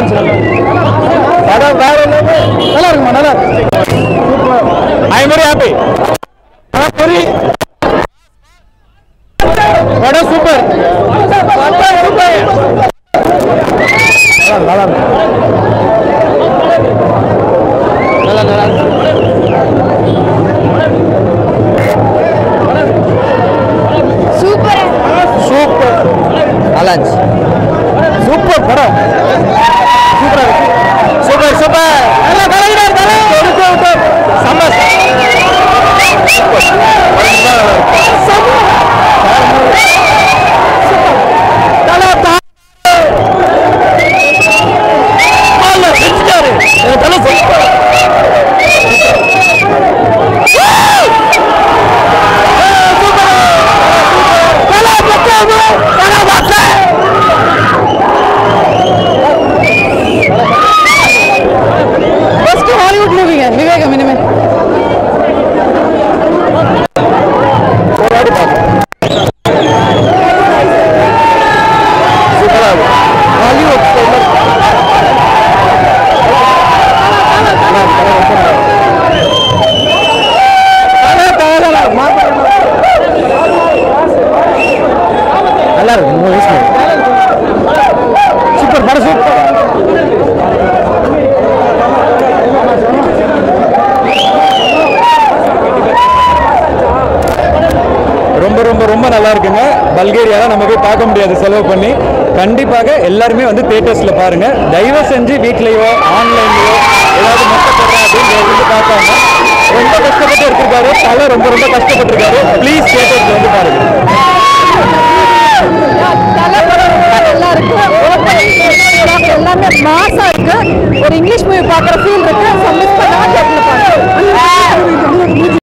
படம் வேற level. நல்லா இருக்குமா நல்லா ஐ எம் வெரி ஹாப்பி புரி படம் சூப்பர் நல்லா இருக்கு நல்லா நல்லா சூப்பர் சூப்பர் நல்லா இருந்துச்சு சூப்பர் படம் சூப்பரா இருக்கு சூப்பர் சூப்பர் நல்லா கலகிறார் தலை எடுத்து விட்டு செம்ம தலை தா- பால்ல செஞ்சுட்டாரு. எனக்கு தலை சூப்பர் தலை பக்காவு தலை பக்காவு ஃபர்ஸ்ட் ஹாலிவுட் மூவிங்க விவேகம் இனிமே போராடி பார்ப்போம் சூப்பராக இருக்கும் ஹாலிவுட் ஸ்டைலில் நல்லா இருக்கு மூணு வயசு சூப்பர் படம் சூப்பர் ரொம்ப ரொம்ப ரொம்ப நல்லா இருக்குங்க பல்கேரியால நம்ம போய் பார்க்க முடியாது செலவு பண்ணி கண்டிப்பாக எல்லாருமே வந்து தியேட்டர்ஸ்ல பாருங்க தயவு செஞ்சு வீட்லயோ ஆன்லைன்லயோ ஏதாவது மொத்த போடுறேன் அப்படின்னு வந்து பார்க்காம ரொம்ப கஷ்டப்பட்டு இருக்காரு தலை ரொம்ப ரொம்ப கஷ்டப்பட்டிருக்காரு ப்ளீஸ் தியேட்டர்ஸ்ல வந்து பாருங்க தலை படம் ரொம்ப நல்லா இருக்கு ஓப்பனிங் எல்லாமே மாசா இருக்கு ஒரு இங்கிலீஷ் மூவி பார்க்குற ஃபீல் இருக்கு ஸோ மிஸ் பண்ண